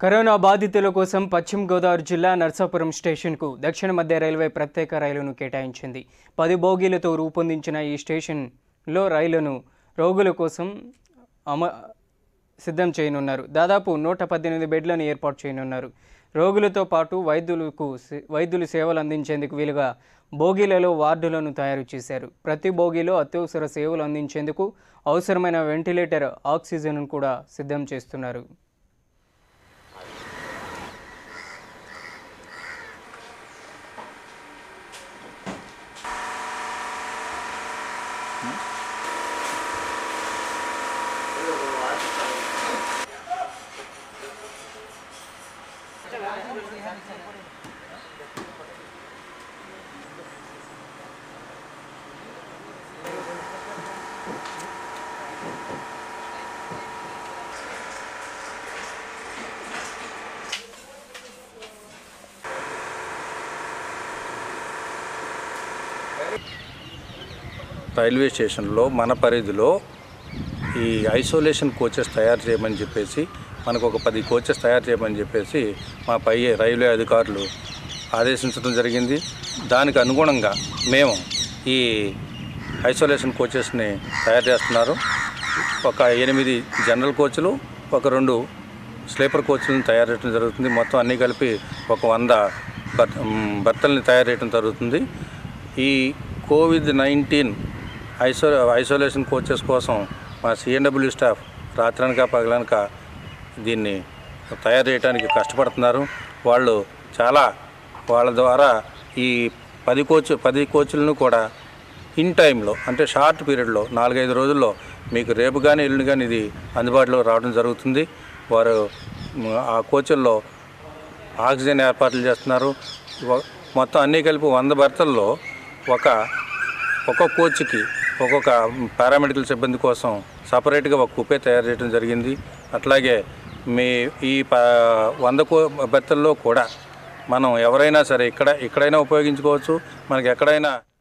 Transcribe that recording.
corona బాధితుల కోసం పశ్చిమ గోదావరి జిల్లా నర్సాపురం స్టేషన్కు దక్షిణ మధ్య రైల్వే ప్రత్యేక రైలును కేటాయించింది పది బోగీలతో రూపొందించిన ఈ స్టేషన్లో రైలును రోగుల కోసం అమ సిద్ధం చేయనున్నారు దాదాపు నూట పద్దెనిమిది బెడ్లను ఏర్పాటు చేయనున్నారు రోగులతో పాటు వైద్యులకు సే- వైద్యులు సేవలు అందించేందుకు వీలుగా బోగీలలో వార్డులను తయారు చేశారు ప్రతి బోగీలో అత్యవసర సేవలు అందించేందుకు అవసరమైన వెంటిలేటర్ ఆక్సిజన్ కూడా సిద్ధం చేస్తున్నారు రైల్వే స్టేషన్లో మన పరిధిలో ఈ ఐసోలేషన్ కోచెస్ తయారు చేయమని చెప్పేసి మనకు ఒక పది కోచెస్ తయారు చేయమని చెప్పేసి మా పై రైల్వే అధికారులు ఆదేశించడం జరిగింది దానికి అనుగుణంగా మేము ఈ ఐసోలేషన్ కోచెస్ని తయారు చేస్తున్నారు ఒక ఎనిమిది జనరల్ కోచ్లు ఒక రెండు స్లీపర్ కోచ్లను తయారు చేయడం జరుగుతుంది మొత్తం అన్నీ కలిపి ఒక వంద బర్ మ్, బర్తల్ని తయారు చేయడం జరుగుతుంది ఈ Covid nineteen iso isolation coaches కోసం మా సిఎన్డబ్ల్యూ స్టాఫ్ రాత్రనక పగలనక దీన్ని తయారు చేయడానికి కష్టపడుతున్నారు వాళ్ళు చాలా వాళ్ళ ద్వారా ఈ పది కోచ్ పది కోచ్లను కూడా ఇన్ టైంలో అంటే షార్ట్ పీరియడ్లో నాలుగైదు రోజుల్లో మీకు రేపు కానీ ఎల్లుండి కానీ ఇది అందుబాటులో రావడం జరుగుతుంది వారు మ్, ఆ కోచ్ల్లో ఆక్సిజన్ ఏర్పాట్లు చేస్తున్నారు వ- మొత్తం అన్నీ కలిపి వంద బర్తల్లో ఒక ఒక్కొక్క కోచ్కి ఒక్కొక్క పారామెడికల్ సిబ్బంది కోసం సపరేట్గా ఒక కుపే తయారు చేయడం జరిగింది అట్లాగే మీ ఈ ప వంద కో బెత్తల్లో కూడా మనం ఎవరైనా సరే ఇక్కడ ఎక్కడైనా ఉపయోగించుకోవచ్చు మనకి ఎక్కడైనా